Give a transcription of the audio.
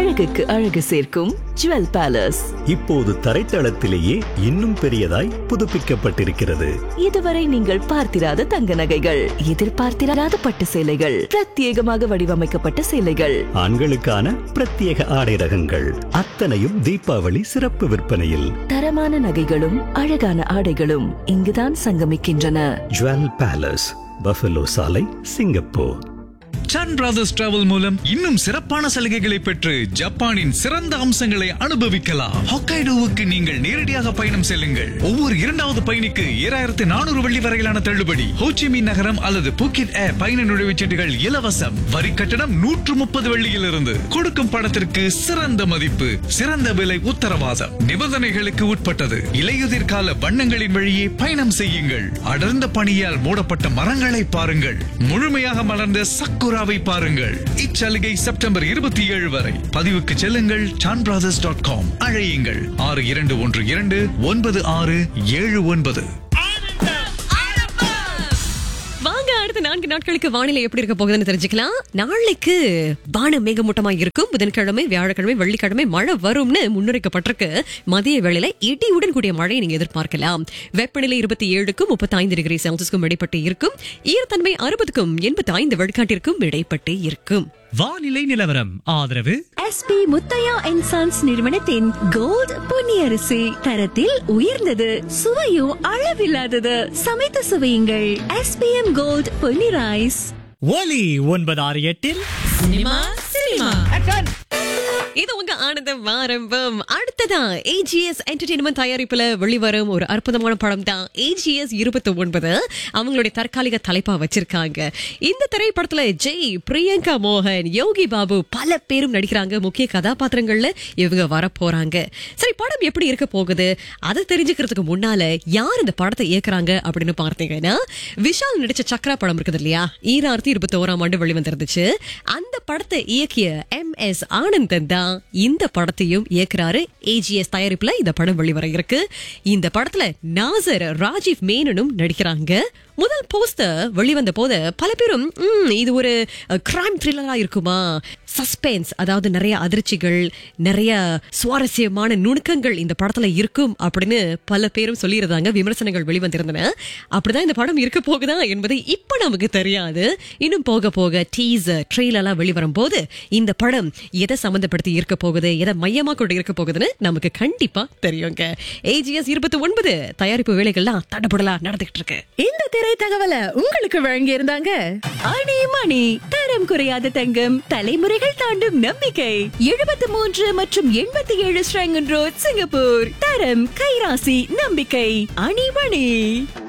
அழகுக்கு அழகு சேர்க்கும் ஜுவல் பேலஸ் இப்போது தரைத்தளத்திலேயே இன்னும் பெரியதாய் புதுப்பிக்கப்பட்டிருக்கிறது இதுவரை நீங்கள் பார்த்திராத தங்க நகைகள் எதிர்பார்த்திராத பட்டு சேலைகள் பிரத்யேகமாக வடிவமைக்கப்பட்ட சேலைகள் ஆண்களுக்கான பிரத்யேக ஆடை ரகங்கள் அத்தனையும் தீபாவளி சிறப்பு விற்பனையில் தரமான நகைகளும் அழகான ஆடைகளும் இங்குதான் சங்கமிக்கின்றன ஜுவல் பேலஸ் பஃபலோ சாலை சிங்கப்பூர் சன் பிரதர்ஸ் டிராவல் மூலம் இன்னும் சிறப்பான சலுகைகளை பெற்று ஜப்பானின் சிறந்த அம்சங்களை அனுபவிக்கலாம் ஹொக்கைடோவுக்கு நீங்கள் நேரடியாக பயணம் செல்லுங்கள் ஒவ்வொரு இரண்டாவது பயணிக்கு ஏழாயிரத்து நானூறு வெள்ளி வரையிலான தள்ளுபடி ஹோச்சிமின் நகரம் அல்லது புக்கிட் ஏர் பயண நுழைவுச்சீட்டுகள் இலவசம் வரி கட்டணம் நூற்று முப்பது வெள்ளியிலிருந்து கொடுக்கும் பணத்திற்கு சிறந்த மதிப்பு சிறந்த விலை உத்தரவாதம் நிபந்தனைகளுக்கு உட்பட்டது இலையுதிர் கால வண்ணங்களின் வழியே பயணம் செய்யுங்கள் அடர்ந்த பனியால் மூடப்பட்ட மரங்களை பாருங்கள் முழுமையாக மலர்ந்த சக்குராவை பாருங்கள் இச்சலுகை செப்டம்பர் இருபத்தி ஏழு வரை பதிவுக்கு செல்லுங்கள் சான் பிரதர்ஸ் டாட் காம் அழையுங்கள் ஆறு இரண்டு ஒன்று இரண்டு ஒன்பது ஆறு ஏழு ஒன்பது வாங்க அடுத்த நான்கு நாட்களுக்கு வானிலை எப்படி இருக்க போகுதுன்னு தெரிஞ்சுக்கலாம் நாளைக்கு வானம் மேகமூட்டமா இருக்கும் புதன்கிழமை வியாழக்கிழமை வெள்ளிக்கிழமை மழை வரும்னு முன்னுரைக்கப்பட்டிருக்கு மதிய வேளையில இடியுடன் கூடிய மழையை நீங்க எதிர்பார்க்கலாம் வெப்பநிலை இருபத்தி ஏழுக்கும் முப்பத்தி ஐந்து டிகிரி செல்சியஸ்க்கும் இடைப்பட்டு இருக்கும் ஈரத்தன்மை அறுபதுக்கும் எண்பத்தி ஐந்து விழுக்காட்டிற்கும் இடைப்பட்டு இருக்கும் வானிலை நிலவரம் ஆதரவு எஸ்பி முத்தையா அண்ட் சன்ஸ் நிறுவனத்தின் கோல்ட் பொன்னியரிசி தரத்தில் உயர்ந்தது சுவையும் அளவில்லாதது சமைத்து சுவையுங்கள் எஸ்பிஎம் கோல்ட் பொன்னி ரைஸ் ஒலி ஒன்பது ஆறு எட்டில் சினிமா சினிமா இது உங்க ஆனந்தம் ஆரம்பம் அடுத்ததா ஏஜிஎஸ் என்டர்டெயின்மெண்ட் தயாரிப்புல வெளிவரும் ஒரு அற்புதமான படம் தான் ஏஜிஎஸ் இருபத்தி ஒன்பது அவங்களுடைய தற்காலிக தலைப்பா வச்சிருக்காங்க இந்த திரைப்படத்துல ஜெய் பிரியங்கா மோகன் யோகி பாபு பல பேரும் நடிக்கிறாங்க முக்கிய கதாபாத்திரங்கள்ல இவங்க வர போறாங்க சரி படம் எப்படி இருக்க போகுது அதை தெரிஞ்சுக்கிறதுக்கு முன்னால யார் இந்த படத்தை இயக்குறாங்க அப்படின்னு பார்த்தீங்கன்னா விஷால் நடிச்ச சக்ரா படம் இருக்குது இல்லையா ஈராயிரத்தி இருபத்தி ஓராம் ஆண்டு வெளிவந்திருந்துச்சு அந்த படத்தை இயக்கிய எம் எஸ் ஆனந்தன் தான் இந்த படத்தையும் இயக்குறாரு ஏஜிஎஸ் தயாரிப்புல இந்த படம் வெளிவர இருக்கு இந்த படத்துல நாசர் ராஜீவ் மேனனும் நடிக்கிறாங்க முதல் போஸ்டர் வெளிவந்த போது பல பேரும் "ம், இது ஒரு கிரைம் த்ரில்லரா இருக்குமா சஸ்பென்ஸ் அதாவது நிறைய அதிர்ச்சிகள் நிறைய சுவாரஸ்யமான நுணுக்கங்கள் இந்த படத்துல இருக்கும் அப்படின்னு பல பேரும் சொல்லியிருந்தாங்க விமர்சனங்கள் வெளிவந்திருந்தன அப்படிதான் இந்த படம் இருக்க போகுதா என்பது இப்ப நமக்கு தெரியாது இன்னும் போக போக டீசர் ட்ரெயிலெல்லாம் வெளிவரும் போது இந்த படம் எதை சம்பந்தப்படுத்தி இருக்க போகுது எதை மையமா கொண்டு இருக்க போகுதுன்னு நமக்கு கண்டிப்பா தெரியுங்க ஏஜிஎஸ் இருபத்தி ஒன்பது தயாரிப்பு வேலைகள்லாம் தடபுடலா நடந்துகிட்டு இருக்கு இந்த திரை தகவலை உங்களுக்கு வழங்கி இருந்தாங்க அணி மணி தரம் குறையாத தங்கம் தலைமுறைகள் தாண்டும் நம்பிக்கை எழுபத்தி மூன்று மற்றும் எண்பத்தி ஏழு ஸ்ரங்கன் ரோட் சிங்கப்பூர் தரம் கைராசி நம்பிக்கை அணி மணி